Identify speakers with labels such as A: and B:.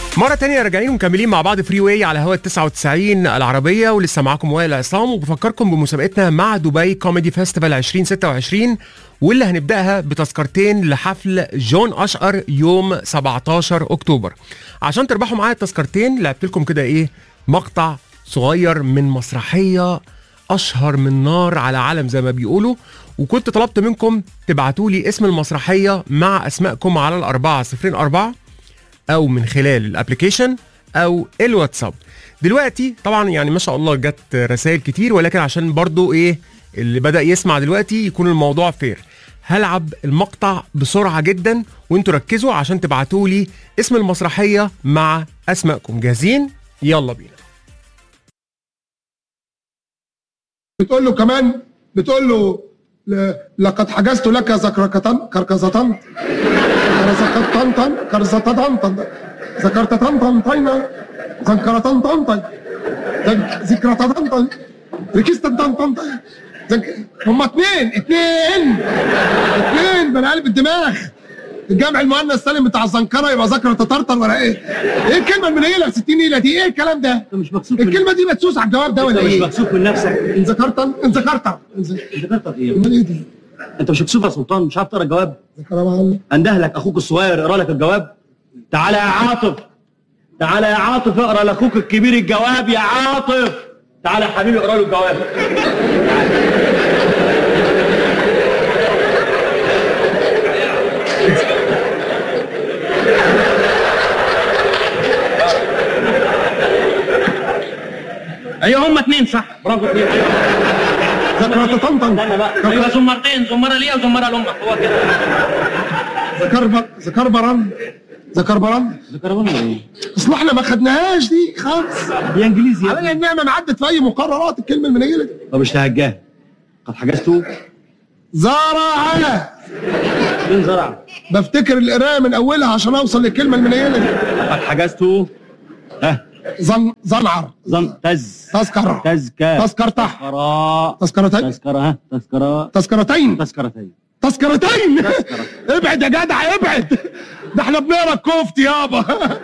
A: مرة تانية راجعين ومكملين مع بعض فري واي على هوا 99 العربية ولسه معاكم وائل عصام وبفكركم بمسابقتنا مع دبي كوميدي فيستيفال 2026 واللي هنبداها بتذكرتين لحفل جون اشقر يوم 17 اكتوبر. عشان تربحوا معايا التذكرتين لعبت لكم كده ايه مقطع صغير من مسرحية اشهر من نار على علم زي ما بيقولوا وكنت طلبت منكم تبعتوا لي اسم المسرحية مع اسمائكم على الأربعة صفرين أربعة او من خلال الابلكيشن او الواتساب دلوقتي طبعا يعني ما شاء الله جت رسائل كتير ولكن عشان برضو ايه اللي بدا يسمع دلوقتي يكون الموضوع فير هلعب المقطع بسرعه جدا وانتوا ركزوا عشان تبعتوا لي اسم المسرحيه مع اسمائكم جاهزين يلا بينا
B: بتقول له كمان بتقول له ل- لقد حجزت لك ذكركتن كركزتن كرزكتن كرزتن ذكرت طن طينا ذكرتن طن ذكرتن طن ركزت طن طن هما اتنين اتنين اتنين بني قلب الدماغ الجمع المؤنث سالم بتاع الزنكره يبقى ذكر تطرطر ولا ايه؟ ايه الكلمه المنيله ب 60 نيله دي؟ ايه الكلام ده؟
C: انت مش مكسوف من
B: الكلمه دي مدسوس على الجواب ده
C: انت
B: ولا
C: مش
B: ايه؟
C: مكسوف من نفسك
B: ان ذكرت ان ذكرت إن ذ-
C: انت ذكرت ايه
B: امال ايه دي؟
C: انت مش مكسوف يا سلطان مش عارف تقرا الجواب
B: ذكر معلم
C: انده لك اخوك الصغير يقرا لك الجواب تعالى يا عاطف تعالى يا عاطف اقرا لاخوك الكبير الجواب يا عاطف تعالى يا حبيبي اقرا له الجواب ايوه هم اتنين صح برافو اتنين ايوه
B: ذكرت طنطن
C: استنى بقى ايوه زمرتين زمره ليا وزمره لامك هو كده
B: ذكر ب- ذكر برن ذكر برن
C: ذكر ولا ايه؟
B: اصل احنا ما خدناهاش دي خالص
C: هي انجليزي يا
B: على النعمه ما عدت في اي مقررات الكلمه المنيله دي
C: طب مش تهجاه قد حجزته
B: زرع
C: فين زرع
B: بفتكر القرايه من اولها عشان اوصل للكلمه المنيله دي
C: قد حجزته ها
B: زن زنعر
C: زن تز
B: تذكر
C: تزكى
B: تذكرته
C: تذكرة
B: تذكرتين
C: تذكرة ها تذكرة
B: تذكرتين
C: تذكرتين
B: تذكرتين
C: تذكرة.
B: ابعد يا جدع ابعد ده احنا بنقرا الكفت يابا